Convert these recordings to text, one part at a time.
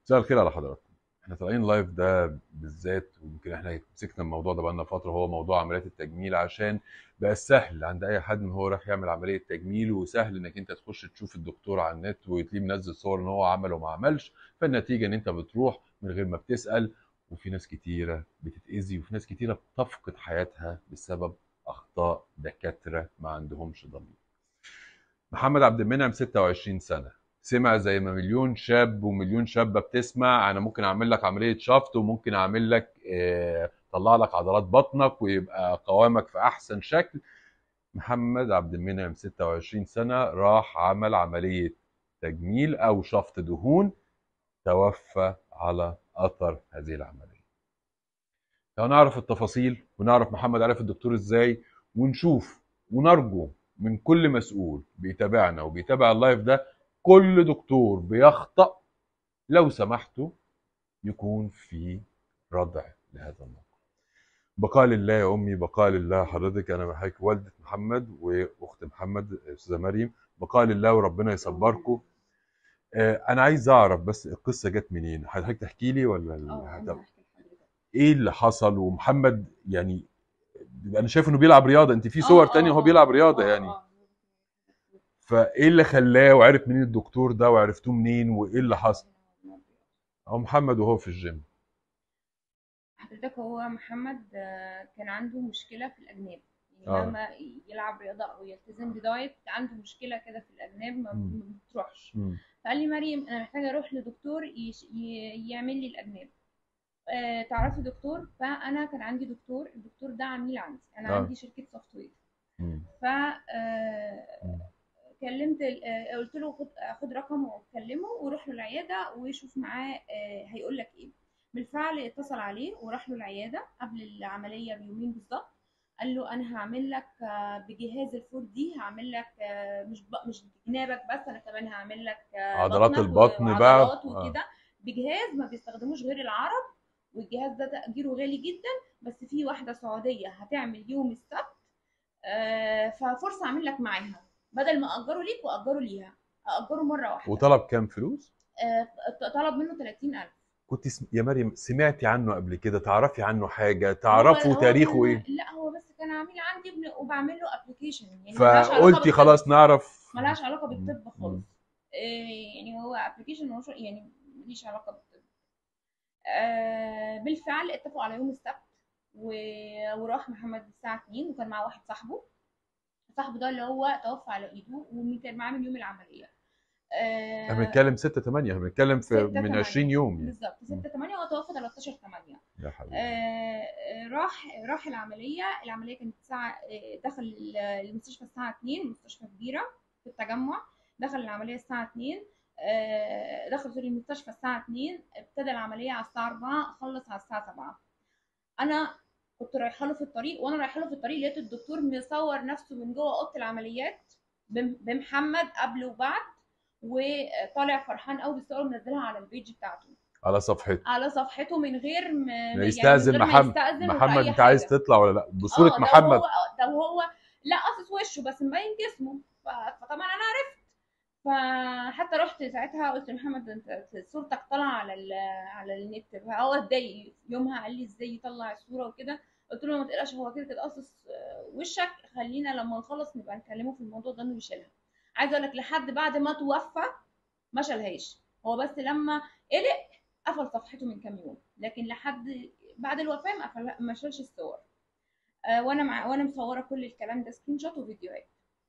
مساء الخير على حضراتكم احنا طالعين لايف ده بالذات ويمكن احنا مسكنا الموضوع ده بقالنا فتره هو موضوع عمليات التجميل عشان بقى سهل عند اي حد ان هو راح يعمل عمليه تجميل وسهل انك انت تخش تشوف الدكتور على النت وتلاقيه منزل صور ان هو عمل وما عملش فالنتيجه ان انت بتروح من غير ما بتسال وفي ناس كتيره بتتاذي وفي ناس كتيره بتفقد حياتها بسبب اخطاء دكاتره ما عندهمش ضمير محمد عبد المنعم 26 سنه سمع زي ما مليون شاب ومليون شابه بتسمع انا ممكن اعمل لك عمليه شفط وممكن اعمل لك آه، طلع لك عضلات بطنك ويبقى قوامك في احسن شكل محمد عبد المنعم 26 سنه راح عمل عمليه تجميل او شفط دهون توفى على اثر هذه العمليه لو نعرف التفاصيل ونعرف محمد عرف الدكتور ازاي ونشوف ونرجو من كل مسؤول بيتابعنا وبيتابع اللايف ده كل دكتور بيخطأ لو سمحتوا يكون في ردع لهذا الموقف بقاء لله يا امي بقاء لله حضرتك انا بحكي والده محمد واخت محمد استاذه مريم بقاء لله وربنا يصبركم آه، انا عايز اعرف بس القصه جت منين حضرتك تحكي لي ولا ال- اه طب انا هحكي لحضرتك ايه اللي حصل ومحمد يعني انا شايف انه بيلعب رياضه انت في آه، صور آه، تانية هو آه، بيلعب رياضه آه، يعني آه. فايه اللي خلاه وعرف منين الدكتور ده وعرفتوه منين وايه اللي حصل هو محمد وهو في الجيم حضرتك هو محمد آه، كان عنده مشكلة في الأجناب يعني آه. مهما يلعب رياضة أو يلتزم بدايت عنده مشكلة كده في الأجناب ما مم. ما بتروحش مم. فقال لي مريم أنا محتاجة أروح لدكتور يش... ي... يعمل لي الأجناب آه، تعرفي دكتور فأنا كان عندي دكتور الدكتور ده عميل عندي أنا آه. عندي شركة سوفت وير مم. ف آه، مم. كلمت ال- آه، قلت له خد خد رقمه وكلمه وروح له العياده وشوف معاه آه، هيقول لك ايه بالفعل اتصل عليه وراح له العياده قبل العمليه بيومين بالظبط قال له انا هعمل لك آه، بجهاز الفور دي هعمل لك آه، مش ب- مش جنابك بس انا كمان هعمل لك آه، عضلات بطنك البطن بقى. وعضلات آه. وكده بجهاز ما بيستخدموش غير العرب والجهاز ده تأجيره غالي جدا بس في واحده سعوديه هتعمل يوم السبت آه، ففرصه اعمل لك معاها بدل ما اجره ليك واجره ليها اجره مره واحده وطلب كام فلوس آه، طلب منه 30000 كنت سم... يا مريم سمعتي عنه قبل كده تعرفي عنه حاجه تعرفوا هو- هو تاريخه كان- ايه لا هو بس كان عميل عندي ابن- وبعمل له ابلكيشن يعني ملهاش علاقة فقلتي بالطب. خلاص نعرف ملهاش علاقه بالطب مم. خالص آه، يعني هو ابلكيشن ملوش يعني مليش علاقه بالطب آه، بالفعل اتفقوا على يوم السبت و- وراح محمد الساعه 2 وكان معاه واحد صاحبه صاحبه ده اللي هو توفى على ايده وكان معاه من يوم العمليه آه، احنا بنتكلم 6 8 احنا بنتكلم في ستة من تمانية. 20 يوم يعني بالظبط 6 8 وتوفى 13 8 يا حبيبي آه، راح راح العمليه العمليه كانت الساعه آه، دخل ال- المستشفى الساعه 2 مستشفى كبيره في التجمع دخل العمليه الساعه 2 آه، دخل سوري المستشفى الساعه 2 ابتدى العمليه على الساعه 4 خلص على الساعه 7 انا كنت رايحه له في الطريق وانا رايحه له في الطريق لقيت الدكتور مصور نفسه من جوه اوضه العمليات بم- بمحمد قبل وبعد وطالع فرحان قوي بالصور منزلها على البيج بتاعته على صفحته على صفحته من غير م... يعني يستأذن من غير ما محمد يستأذن ولا محمد أي انت عايز حاجة. تطلع ولا لا بصوره آه، ده محمد هو ده وهو لا قاصص وشه بس مبين جسمه ف... فطبعا انا عرفت فحتى رحت ساعتها قلت لمحمد انت صورتك طالعه على ال... على النت فهو اتضايق يومها قال لي ازاي يطلع الصوره وكده قلت له ما تقلقش هو كده كده قاصص آه، وشك خلينا لما نخلص نبقى نكلمه في الموضوع ده انه يشيلها عايزه اقول لك لحد بعد ما توفى ما شالهاش هو بس لما قلق قفل صفحته من كام يوم لكن لحد بعد الوفاه ما قفل ما شالش الصور آه، وانا مع وانا مصوره كل الكلام ده سكرين شوت وفيديوهات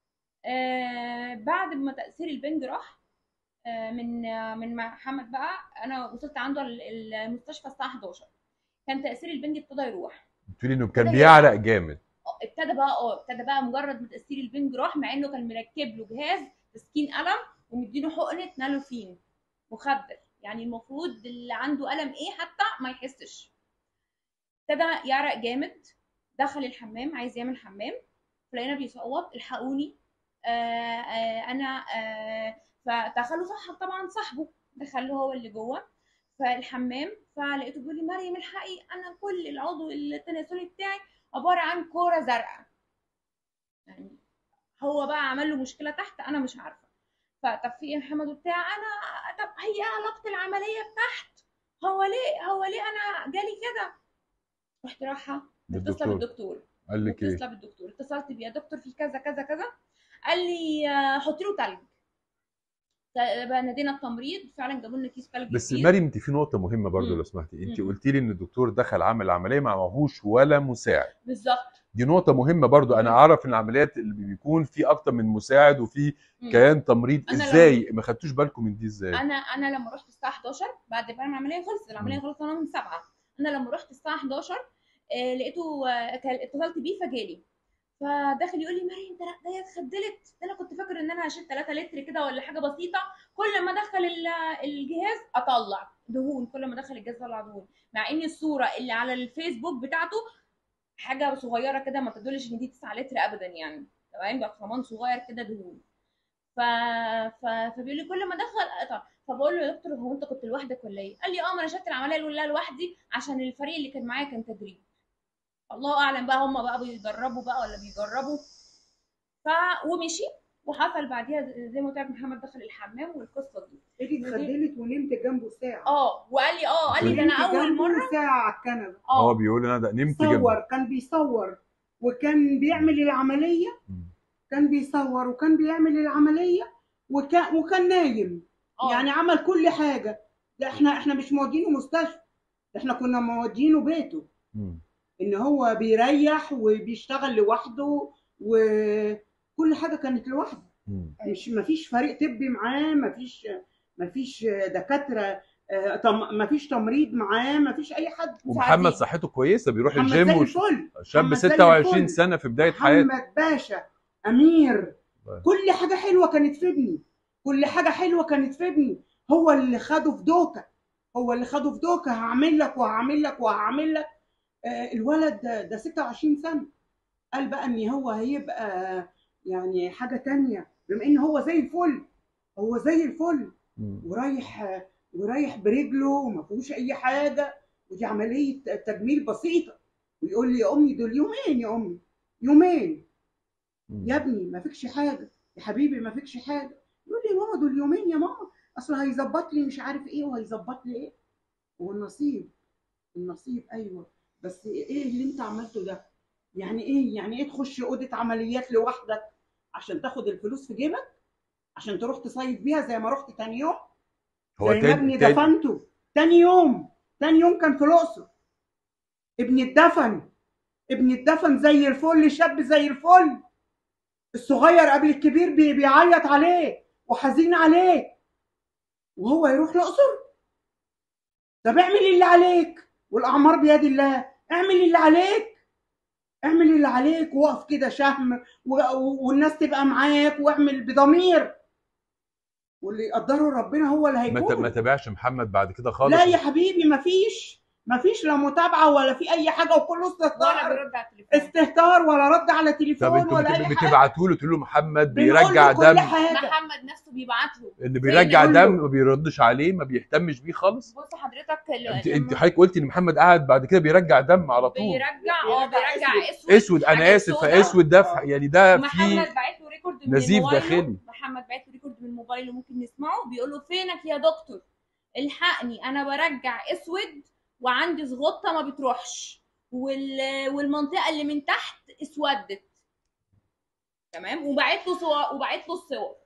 آه، بعد ما تاثير البنج راح آه، من آه، من محمد بقى انا وصلت عنده ال- المستشفى الساعه 11 كان تاثير البنج ابتدى يروح بتقولي انه كان ابتدى بيعرق جامد آه، ابتدى بقى اه ابتدى بقى مجرد ما تاثير البنج راح مع انه كان مركب له جهاز تسكين الم ومديله حقنه نالوفين مخدر يعني المفروض اللي عنده الم ايه حتى ما يحسش ابتدى يعرق جامد دخل الحمام عايز يعمل حمام فلقينا بيصوت الحقوني آه آه انا آه فدخلوا صح طبعا صاحبه دخله هو اللي جوه فالحمام فلقيته بيقول لي مريم الحقي انا كل العضو التناسلي بتاعي عباره عن كوره زرقاء يعني هو بقى عمل له مشكله تحت انا مش عارفه فطب في ايه يا محمد وبتاع انا طب هي ايه علاقه العمليه بتحت هو ليه هو ليه انا جالي كده رحت رايحه متصله بالدكتور بالدكتور قال لك ايه متصله بالدكتور اتصلت بيه يا دكتور في كذا كذا كذا قال لي آه، حطي له تلج ت- بقى نادينا التمريض فعلا جابوا لنا كيس تلج بس كبير. مريم انت في نقطه مهمه برضو مم. لو سمحتي انت مم. قلتي لي ان الدكتور دخل عمل العمليه ما معهوش ولا مساعد بالظبط دي نقطه مهمه برضو انا مم. اعرف ان العمليات اللي بيكون في اكتر من مساعد وفي مم. كيان تمريض أنا ازاي ما خدتوش بالكم من دي ازاي انا انا لما رحت الساعه 11 بعد ما العمليه خلصت العمليه مم. خلصت انا من 7 انا لما رحت الساعه 11 آه، لقيته آه، كان- اتصلت بيه فجالي فداخل يقول لي مريم ده أنا- ده هي اتخدلت ده انا كنت فاكر ان انا هشيل 3 لتر كده ولا حاجه بسيطه كل ما ادخل ال- الجهاز اطلع دهون كل ما ادخل الجهاز اطلع دهون مع ان الصوره اللي على الفيسبوك بتاعته حاجه صغيره كده ما تدلش ان دي 9 لتر ابدا يعني تمام برطمان صغير كده دهون ف... ف... فبيقول لي كل ما ادخل اقطع فبقول له يا دكتور هو انت كنت لوحدك ولا ايه؟ قال لي اه ما انا شفت العمليه الاولى لوحدي عشان الفريق اللي كان معايا كان تدريب. الله اعلم بقى هم بقى بيدربوا بقى ولا بيجربوا. ف ومشي وحصل بعديها زي ما قلت لك محمد دخل الحمام والقصه دي. ايدي اتخدلت ونمت جنبه ساعه اه وقال لي اه قال لي ده انا ونمت اول جنبه مره ساعه على الكنبه هو اه بيقول انا ده نمت جنبه صور كان بيصور وكان بيعمل العمليه مم. كان بيصور وكان بيعمل العمليه وكان وكان نايم اه يعني عمل كل حاجه ده احنا احنا مش مودينه مستشفى ده احنا كنا مودينه بيته مم. ان هو بيريح وبيشتغل لوحده وكل حاجه كانت لوحده مم. مش مفيش فريق طبي معاه مفيش مفيش دكاتره آه، تم- مفيش تمريض معاه مفيش اي حد ومحمد مساعدين. صحته كويسه بيروح محمد الجيم زي وش... الفل شاب محمد زي 26 الفل. سنه في بدايه حياته محمد باشا امير طيب. كل حاجه حلوه كانت في ابني كل حاجه حلوه كانت في ابني هو اللي خده في دوكه هو اللي خده في دوكه هعمل لك وهعمل لك وهعمل لك آه، الولد ده, ده 26 سنه قال بقى ان هو هيبقى يعني حاجه تانية بما ان هو زي الفل هو زي الفل مم. ورايح ورايح برجله وما فيهوش اي حاجه ودي عمليه تجميل بسيطه ويقول لي يا امي دول يومين يا امي يومين مم. يا ابني ما فيكش حاجه يا حبيبي ما فيكش حاجه يقول لي يا ماما دول يومين يا ماما اصل هيظبط لي مش عارف ايه وهيظبط لي ايه والنصيب النصيب ايوه بس ايه اللي انت عملته ده يعني ايه يعني ايه تخش اوضه عمليات لوحدك عشان تاخد الفلوس في جيبك عشان تروح تصيف بيها زي ما رحت تاني يوم هو زي ما تاني ابني تاني دفنته تاني يوم تاني يوم كان في الاقصر ابني اتدفن ابني اتدفن زي الفل شاب زي الفل الصغير قبل الكبير بي- بيعيط عليه وحزين عليه وهو يروح الاقصر طب اعمل اللي عليك والاعمار بيد الله اعمل اللي عليك اعمل اللي عليك وقف كده شهم و- و- والناس تبقى معاك واعمل بضمير واللي يقدره ربنا هو اللي ما ت- هيكون ما تابعش محمد بعد كده خالص لا يا حبيبي مفيش مفيش لا متابعه ولا في اي حاجه وكله ولا استهتار بيرد على التليفون استهتار ولا رد على طب تليفون انتوا ولا بت- اي حاجه بتبعتوا له تقول له محمد بنقول له بيرجع كل دم حاجه محمد نفسه بيبعت له ان زي بيرجع نقول دم له. ما بيردش عليه ما بيهتمش بيه خالص بص حضرتك ال- انت لما انت حضرتك قلتي ان محمد قاعد بعد كده بيرجع دم على طول بيرجع اه بيرجع بيرجع اسود اسود انا حاجات اسف سودا. فاسود ده في- يعني ده محمد في بعت له ريكورد من نزيف موبايله. داخلي. محمد بعت له ريكورد من موبايله ممكن نسمعه بيقول له فينك يا دكتور الحقني انا برجع اسود وعندي زغطه ما بتروحش وال... والمنطقه اللي من تحت اسودت تمام وبعت له صور وبعت له الصور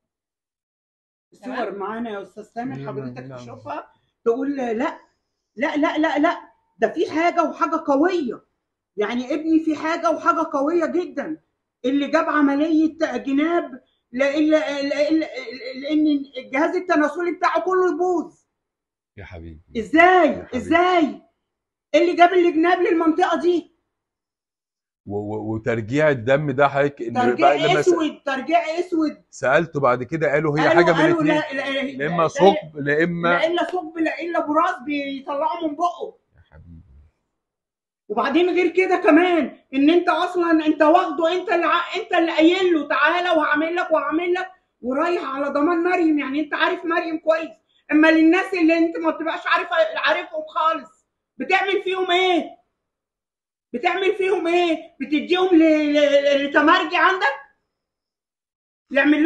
الصور معانا يا استاذ سامر نعم، حضرتك نعم. تشوفها تقول لا لا لا لا لا ده في حاجه وحاجه قويه يعني ابني في حاجه وحاجه قويه جدا اللي جاب عمليه جناب لان لان لأن الجهاز التناسلي بتاعه كله يبوظ يا حبيبي ازاي يا حبيبي. ازاي اللي جاب الجناب للمنطقه دي و- و- وترجيع الدم ده حضرتك إن بقى ترجيع لما س- اسود ترجيع اسود سالته بعد كده قالوا هي قالوا- حاجه من قالوا الاثنين لا لا لا اما لا- ثقب لا اما لا الا ثقب لا الا براز بيطلعوا من بقه يا حبيبي وبعدين غير كده كمان ان انت اصلا انت واخده انت اللي ع- انت اللي قايل له تعالى وهعمل لك وهعمل لك ورايح على ضمان مريم يعني انت عارف مريم كويس اما للناس اللي انت ما بتبقاش عارف عارفهم خالص بتعمل فيهم ايه بتعمل فيهم ايه بتديهم ل- ل- لتمرجي عندك يعمل لهم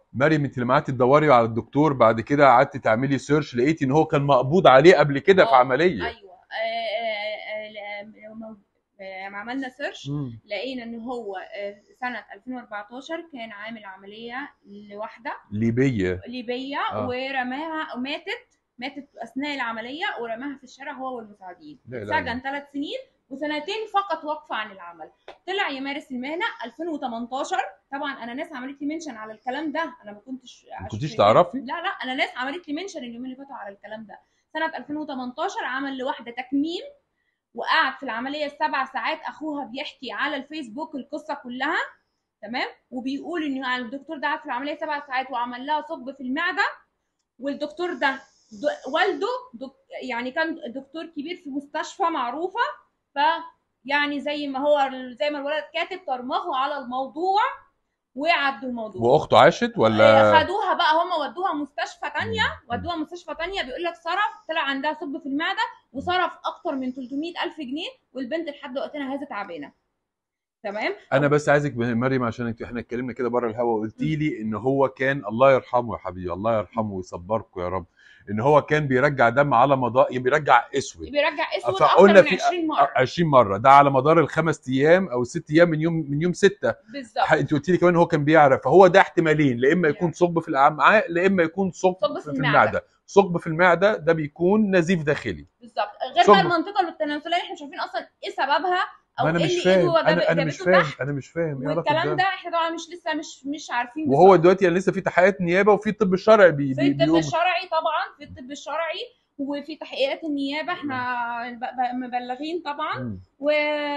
مريم انت لما قعدتي تدوري على الدكتور بعد كده قعدتي تعملي سيرش لقيتي ان هو كان مقبوض عليه قبل كده في آه، عمليه ايوه آه، آه، آه، لما آه، لما عملنا سيرش مم. لقينا ان هو آه، سنه 2014 كان عامل عمليه لواحده ليبيه ليبيه آه. ورماها وماتت ماتت اثناء العمليه ورماها في الشارع هو والمساعدين لا لا لا. سجن ثلاث سنين وسنتين فقط وقف عن العمل طلع يمارس المهنه 2018 طبعا انا ناس عملت لي منشن على الكلام ده انا ما كنتش ما كنتيش أشوف- تعرفي لا لا انا ناس عملت لي منشن اليومين اللي فاتوا على الكلام ده سنه 2018 عمل لواحده تكميم وقعد في العمليه سبع ساعات اخوها بيحكي على الفيسبوك القصه كلها تمام وبيقول ان يعني الدكتور ده قعد في العمليه سبع ساعات وعمل لها ثقب في المعده والدكتور ده د- والده دك يعني كان دكتور كبير في مستشفى معروفه ف يعني زي ما هو زي ما الولد كاتب ترمخوا على الموضوع وعدوا الموضوع واخته عاشت آه، ولا خدوها بقى هم ودوها مستشفى تانية ودوها مستشفى تانية بيقول لك صرف طلع عندها ثقب في المعدة وصرف أكتر من 300 ألف جنيه والبنت لحد وقتنا هذا تعبانة تمام انا بس عايزك مريم عشان انت احنا اتكلمنا كده بره الهوا وقلتي لي ان هو كان الله يرحمه يا حبيبي الله يرحمه ويصبركم يا رب ان هو كان بيرجع دم على مدار بيرجع اسود بيرجع اسود فقلنا أكتر من في 20 مرة 20 مره ده على مدار الخمس ايام او الست ايام من يوم من يوم ستة بالظبط انت قلت لي كمان هو كان بيعرف فهو ده احتمالين لا اما يكون ثقب في الامعاء لا اما يكون ثقب ثقب في في المعدة. المعده ثقب في المعده ده بيكون نزيف داخلي بالظبط غير ثقب. بقى المنطقة التناسلية احنا مش عارفين أصلا إيه سببها أو ما انا إيه مش اللي فاهم إيده انا جاب- انا مش جابته فاهم تحت انا مش فاهم ايه علاقه والكلام ده ده احنا طبعا مش لسه مش مش عارفين وهو بالظبط. دلوقتي يعني لسه في تحقيقات نيابه وفي الطب الشرعي بي في بي الطب بيقوم- الشرعي طبعا في الطب الشرعي وفي تحقيقات النيابه احنا ب- ب- مبلغين طبعا مم. و...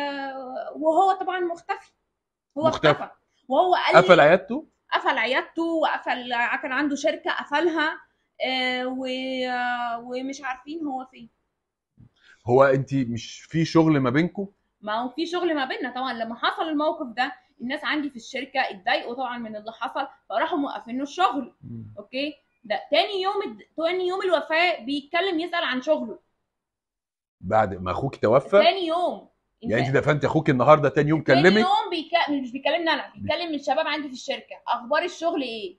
وهو طبعا مختفي هو مختفي. اختفى وهو قال قفل لي عيادته قفل عيادته وقفل كان عنده شركه قفلها آه، و... آه، ومش عارفين هو فين هو انت مش في شغل ما بينكم ما هو في شغل ما بيننا طبعا لما حصل الموقف ده الناس عندي في الشركه اتضايقوا طبعا من اللي حصل فراحوا موقفين له الشغل اوكي ده تاني يوم الد- تاني يوم الوفاه بيتكلم يسال عن شغله بعد ما اخوك توفى تاني يوم يعني انت دفنت اخوك النهارده تاني يوم تاني كلمك يوم بيك... مش بيكلمني انا بيتكلم الشباب عندي في الشركه اخبار الشغل ايه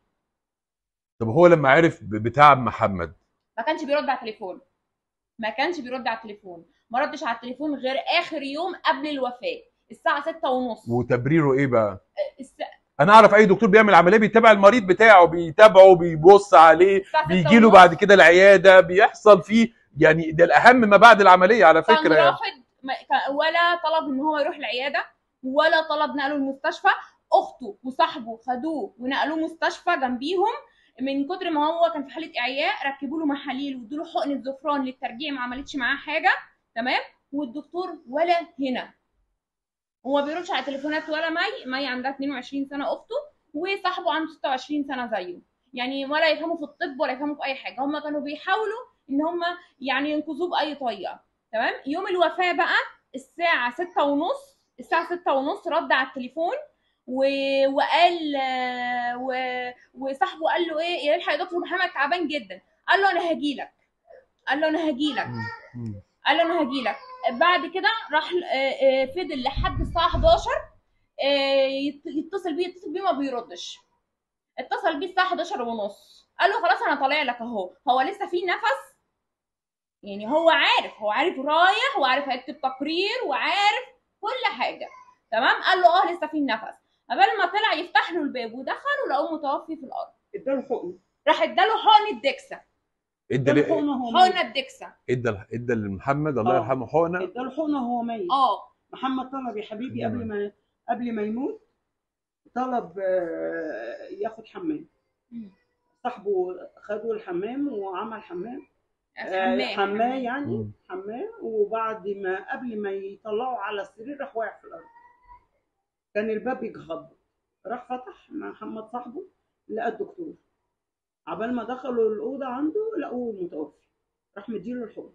طب هو لما عرف ب- بتعب محمد ما كانش بيرد على التليفون ما كانش بيرد على التليفون ما ردش على التليفون غير اخر يوم قبل الوفاه الساعه ستة ونص وتبريره ايه بقى الس... انا اعرف اي دكتور بيعمل عمليه بيتابع المريض بتاعه بيتابعه بيبص عليه الساعة ستة بيجي له ونص بعد كده العياده بيحصل فيه يعني ده الاهم ما بعد العمليه على كان فكره يعني. رافض ما- كان- ولا طلب ان هو يروح العياده ولا طلب نقله المستشفى اخته وصاحبه خدوه ونقلوه مستشفى جنبيهم من كتر ما هو كان في حاله اعياء ركبوا له محاليل وادوا له حقنه زفران للترجيع ما عملتش معاه حاجه تمام والدكتور ولا هنا هو ما بيردش على تليفونات ولا مي مي عندها 22 سنه اخته وصاحبه عنده 26 سنه زيه يعني ولا يفهموا في الطب ولا يفهموا في اي حاجه هم كانوا بيحاولوا ان هم يعني ينقذوه باي طريقه تمام يوم الوفاه بقى الساعه ستة ونص الساعه ستة ونص رد على التليفون و... وقال آه، و... وصاحبه قال له ايه يلحق يا دكتور محمد تعبان جدا قال له انا هجيلك قال له انا هجيلك مم. مم. قال له انا هجيلك بعد كده راح آه، آه، فضل لحد الساعه 11 آه، يت- يتصل بيه يتصل بيه ما بيردش اتصل بيه الساعه 11 ونص قال له خلاص انا طالع لك اهو هو لسه في نفس يعني هو عارف هو عارف رايح وعارف هيكتب تقرير وعارف كل حاجه تمام قال له اه لسه في نفس قبل ما طلع يفتح له الباب ودخل ولقوه متوفي في الارض اداله حقن راح اداله حقنه دكسه ادى اداله ليه- حقنه وهو ميت حقنه دكسه ادى ادى لمحمد الله آه. يرحمه حقنه اداله حقنه وهو ميت اه محمد طلب يا حبيبي نعم. قبل ما قبل ما يموت طلب آه، ياخد حمام مم. صاحبه خده الحمام وعمل حمام آه، حمام حمام يعني مم. حمام وبعد ما قبل ما يطلعوا على السرير راح واقع في الارض كان الباب بيخبط راح فتح محمد صاحبه لقى الدكتور عبال ما دخلوا الاوضه عنده لقوه متوفي راح مديله الحقن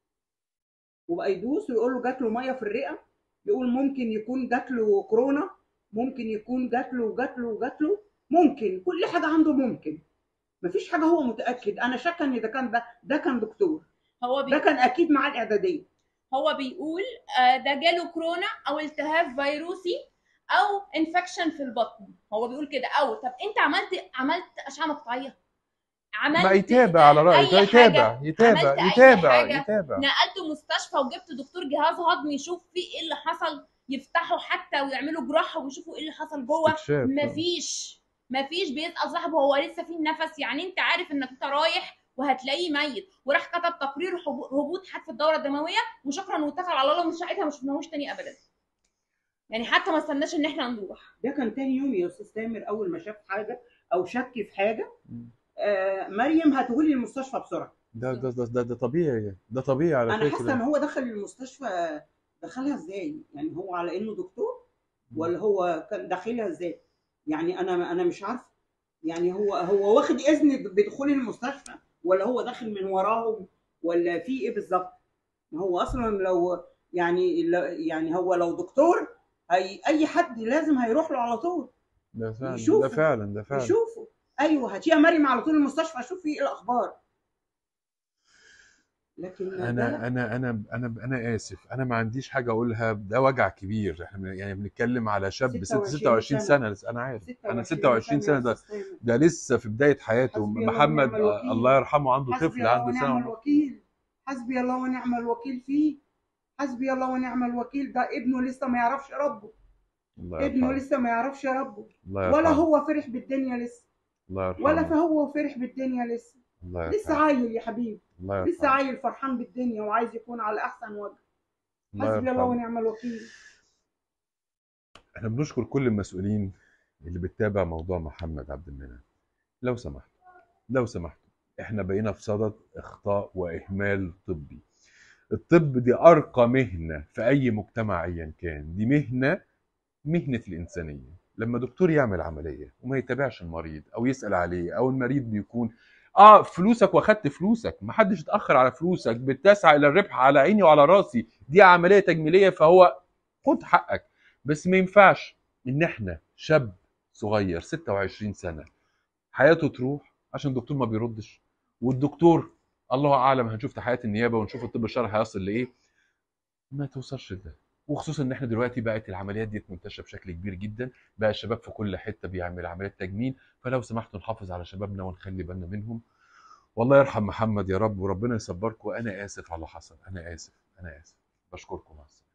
وبقى يدوس ويقول له جات له ميه في الرئه يقول ممكن يكون جات له كورونا ممكن يكون جات له جات له جات له ممكن كل حاجه عنده ممكن مفيش حاجه هو متاكد انا شاكه ان ده كان ده ده كان دكتور هو بي... ده كان اكيد معاه الاعداديه هو بيقول آه، ده جاله كورونا او التهاب فيروسي او انفكشن في البطن هو بيقول كده او طب انت عملت عملت اشعه مقطعيه عملت ما يتابع على رايك أي يتابع حاجة. يتابع عملت أي يتابع حاجة. يتابع نقلته مستشفى وجبت دكتور جهاز هضمي يشوف فيه ايه اللي حصل يفتحوا حتى ويعملوا جراحه ويشوفوا ايه اللي حصل جوه استكشاف مفيش مفيش بيسأل صاحبه هو لسه فيه النفس يعني انت عارف انك انت رايح وهتلاقيه ميت وراح كتب تقرير حبو- هبوط حاد في الدوره الدمويه وشكرا واتكل على الله ومن ساعتها ما شفناهوش تاني ابدا يعني حتى ما استناش ان احنا نروح ده كان تاني يوم يا استاذ تامر اول ما شاف حاجه او شك في حاجه مم. آه مريم هتقولي المستشفى بسرعه ده ده ده ده, ده طبيعي ده طبيعي على انا حاسه ان فكره هو دخل المستشفى دخلها ازاي يعني هو على انه دكتور ولا هو كان داخلها ازاي يعني انا انا مش عارفه يعني هو هو واخد اذن بدخول المستشفى ولا هو داخل من وراهم ولا في ايه بالظبط ما هو اصلا لو يعني لو- يعني هو لو دكتور هي اي حد لازم هيروح له على طول ده فعلا يشوفوا. ده فعلا ده فعلا يشوفه ايوه هاتيها مريم على طول المستشفى اشوف ايه الاخبار لكن ده انا لا. انا انا انا انا اسف انا ما عنديش حاجه اقولها ده وجع كبير احنا بن- يعني بنتكلم على شاب ست 26 26 سنة. سنه لسه انا عارف انا 26 سنه يا ده أستاذ تامر. ده لسه في بدايه حياته حسبي الله محمد ونعم الوكيل. الله يرحمه عنده حسبي طفل الله عنده ونعم سنه ونص. الوكيل حسبي الله ونعم الوكيل فيه حسبي الله ونعم الوكيل ده ابنه لسه ما يعرفش ربه الله ابنه يرحمه لسه ما يعرفش ربه الله يرحمه ولا هو فرح بالدنيا لسه الله يرحمه ولا فهو فرح بالدنيا لسه الله لسه يرحمه عيل يا حبيبي الله لسه يرحمه عيل فرحان بالدنيا وعايز يكون على احسن وجه الله حسبي الله يرحمه ونعم الوكيل احنا بنشكر كل المسؤولين اللي بتتابع موضوع محمد عبد المنعم لو سمحت لو سمحت احنا بقينا في صدد اخطاء واهمال طبي الطب دي ارقى مهنه في اي مجتمع ايا كان دي مهنه مهنه الانسانيه لما دكتور يعمل عمليه وما يتابعش المريض او يسال عليه او المريض بيكون اه فلوسك واخدت فلوسك ما حدش اتاخر على فلوسك بتسعى الى الربح على عيني وعلى راسي دي عمليه تجميليه فهو خد حقك بس ما ينفعش ان احنا شاب صغير 26 سنه حياته تروح عشان الدكتور ما بيردش والدكتور الله اعلم هنشوف تحقيقات النيابه ونشوف الطب الشرعي هيصل لايه ما توصلش لده وخصوصا ان احنا دلوقتي بقت العمليات دي منتشره بشكل كبير جدا بقى الشباب في كل حته بيعمل عمليات تجميل فلو سمحتوا نحافظ على شبابنا ونخلي بالنا منهم والله يرحم محمد يا رب وربنا يصبركم وانا اسف على اللي حصل انا اسف انا اسف بشكركم مع السلامه